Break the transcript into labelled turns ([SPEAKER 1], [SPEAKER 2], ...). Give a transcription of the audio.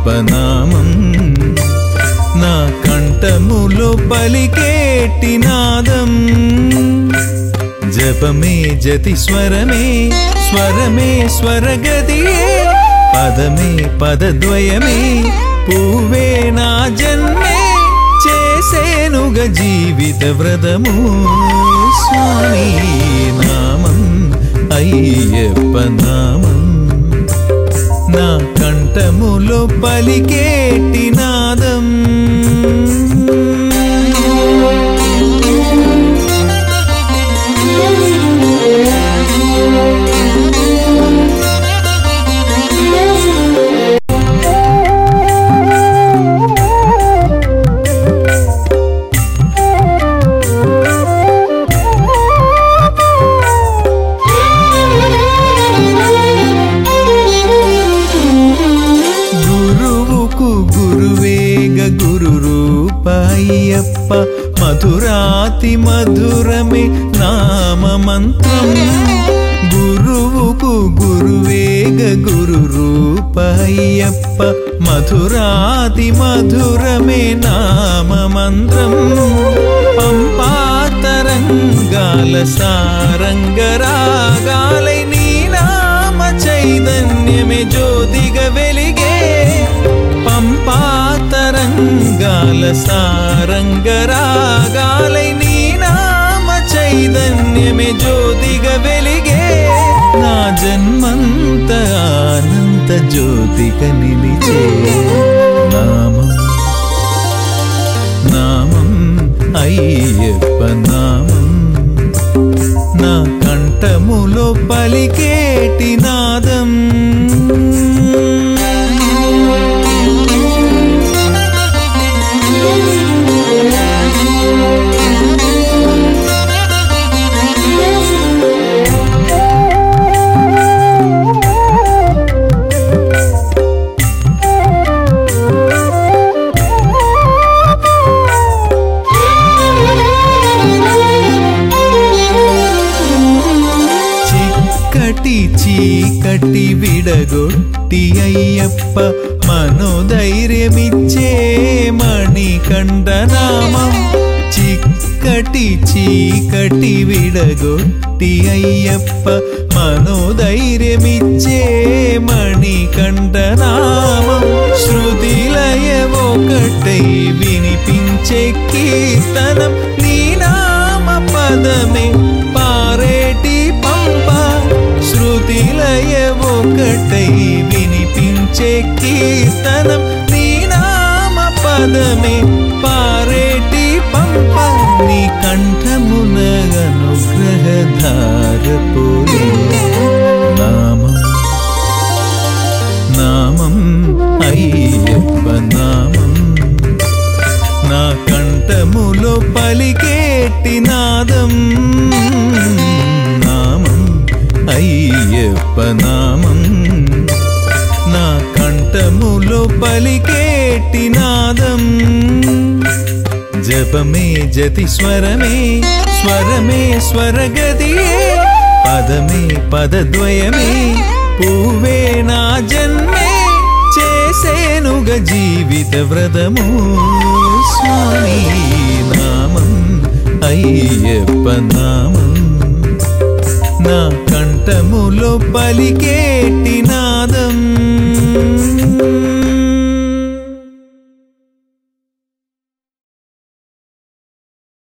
[SPEAKER 1] అయ్యప్ప నామం నా కంఠములో పలికేటి నాదం జపమే జతి స్వరమే స్వరమే స్వరగదియే పదమే పదద్వయమే పువ్వే నా జన్మే చేసేనుగ జీవిత వ్రతము స్వామి నామం అయ్యప్ప నామం నా కంఠములో పలికేటి నాదం గురువుకు గురువేగ గురు రూపాయప్ప మధురాతి మధురమే నామ మంత్రం గురువుకు గురువేగ గురు రూపాయప్ప మధురాతి మధురమే నామ మంత్రం పంపాతరంగాల సారంగరాగాలై నీ నామ చైతన్యమే జ్యోతిగా వెలిగే పంపాతరంగాల సారంగరాగాలై నీ నామ చైతన్యమే జ్యోతిగా వెలిగే నా జన్మంత అనంత జ్యోతిక నిలిచే నామం నామం అయ్యప్ప నామం నా కంఠములో పలికేటి నాదం చిక్కటి చీకటి విడగొట్టి అయ్యప్ప మనోధైర్యమిచ్చే మణికంఠనామం చిక్కటి చీకటి విడగొట్టి అయ్యప్ప మనోధైర్యమిచ్చే మణికంఠనామం శృతిలయ ఒకటై వినిపించే కీర్తనం నీ నామ పదమే పారేటి పంప శృతిలయ ఒకటై వినిపించే కీర్తనం నీ నామ పదమే పారేటి పంప నీ కంఠమున అనుగ్రహధార పోలే నామం నామం అయ్యప్ప నామం నా కంఠములో పలికేటి నాదం నామం అయ్యప్ప నామం నా కంఠములో పలికేటి నాదం జపమే జతి స్వరమే స్వరమే స్వరగదియే పదమే పదద్వయమే పువ్వే నా జన్మే చేసేనుగ జీవిత వ్రతము స్వామి నామం అయ్యప్ప నామం నా కంఠములో పలికేటి నాదం